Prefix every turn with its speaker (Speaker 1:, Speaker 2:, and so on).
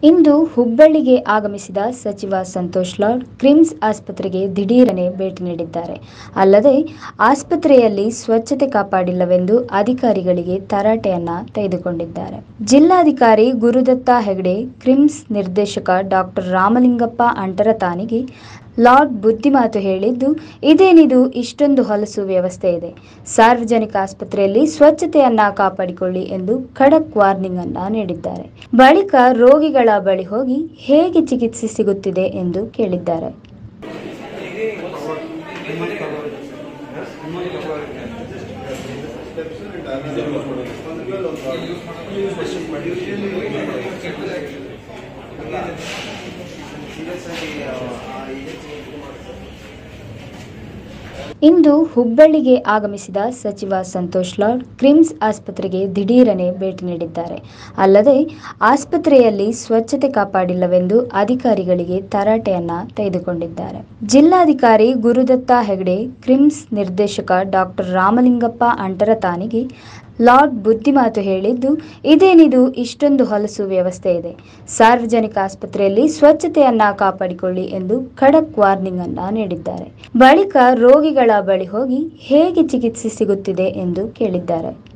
Speaker 1: ಇಂದು ಹುಬ್ಬಳ್ಳಿಗೆ ಆಗಮಿಸಿದ ಸಚಿವ ಸಂತೋಷ್ ಲಾಡ್ ಕ್ರಿಮ್ಸ್ ಆಸ್ಪತ್ರೆಗೆ ದಿಢೀರನೆ ಭೇಟಿ ನೀಡಿದ್ದಾರೆ ಅಲ್ಲದೆ ಆಸ್ಪತ್ರೆಯಲ್ಲಿ ಸ್ವಚ್ಛತೆ ಕಾಪಾಡಿಲ್ಲವೆಂದು ಅಧಿಕಾರಿಗಳಿಗೆ ತರಾಟೆಯನ್ನ ತೆಗೆದುಕೊಂಡಿದ್ದಾರೆ ಜಿಲ್ಲಾಧಿಕಾರಿ ಗುರುದತ್ತ ಹೆಗಡೆ ಕ್ರಿಮ್ಸ್ ನಿರ್ದೇಶಕ ಡಾಕ್ಟರ್ ರಾಮಲಿಂಗಪ್ಪ ಅಂಟರತಾನಿಗೆ ಲಾರ್ಡ್ ಬುದ್ಧಿಮಾತು ಹೇಳಿದ್ದು ಇದೇನಿದು ಇಷ್ಟೊಂದು ಹೊಲಸು ವ್ಯವಸ್ಥೆ ಇದೆ ಸಾರ್ವಜನಿಕ ಆಸ್ಪತ್ರೆಯಲ್ಲಿ ಸ್ವಚ್ಛತೆಯನ್ನ ಕಾಪಾಡಿಕೊಳ್ಳಿ ಎಂದು ಖಡಕ್ ವಾರ್ನಿಂಗ್ ಅನ್ನ ನೀಡಿದ್ದಾರೆ ಬಳಿಕ ರೋಗಿಗಳ ಬಳಿ ಹೋಗಿ ಹೇಗೆ ಚಿಕಿತ್ಸೆ ಸಿಗುತ್ತಿದೆ ಎಂದು ಕೇಳಿದ್ದಾರೆ ಇಂದು ಹುಬ್ಬಳ್ಳಿಗೆ ಆಗಮಿಸಿದ ಸಚಿವ ಸಂತೋಷ್ ಲಾಡ್ ಕ್ರಿಮ್ಸ್ ಆಸ್ಪತ್ರೆಗೆ ದಿಢೀರನೆ ಭೇಟಿ ನೀಡಿದ್ದಾರೆ ಅಲ್ಲದೆ ಆಸ್ಪತ್ರೆಯಲ್ಲಿ ಸ್ವಚ್ಛತೆ ಕಾಪಾಡಿಲ್ಲವೆಂದು ಅಧಿಕಾರಿಗಳಿಗೆ ತರಾಟೆಯನ್ನ ತೆಗೆದುಕೊಂಡಿದ್ದಾರೆ ಜಿಲ್ಲಾಧಿಕಾರಿ ಗುರುದತ್ತ ಹೆಗಡೆ ಕ್ರಿಮ್ಸ್ ನಿರ್ದೇಶಕ ಡಾಕ್ಟರ್ ರಾಮಲಿಂಗಪ್ಪ ಅಂಟರತಾನಿಗೆ ಲಾರ್ಡ್ ಬುದ್ಧಿಮಾತು ಹೇಳಿದ್ದು ಇದೇನಿದು ಇಷ್ಟೊಂದು ಹೊಲಸು ವ್ಯವಸ್ಥೆ ಇದೆ ಸಾರ್ವಜನಿಕ ಆಸ್ಪತ್ರೆಯಲ್ಲಿ ಸ್ವಚ್ಛತೆಯನ್ನ ಕಾಪಾಡಿಕೊಳ್ಳಿ ಎಂದು ಖಡಕ್ ವಾರ್ನಿಂಗ್ ಅನ್ನ ನೀಡಿದ್ದಾರೆ ಬಳಿಕ ರೋಗಿಗಳ ಬಳಿ ಹೋಗಿ ಹೇಗೆ ಚಿಕಿತ್ಸೆ ಸಿಗುತ್ತಿದೆ ಎಂದು ಕೇಳಿದ್ದಾರೆ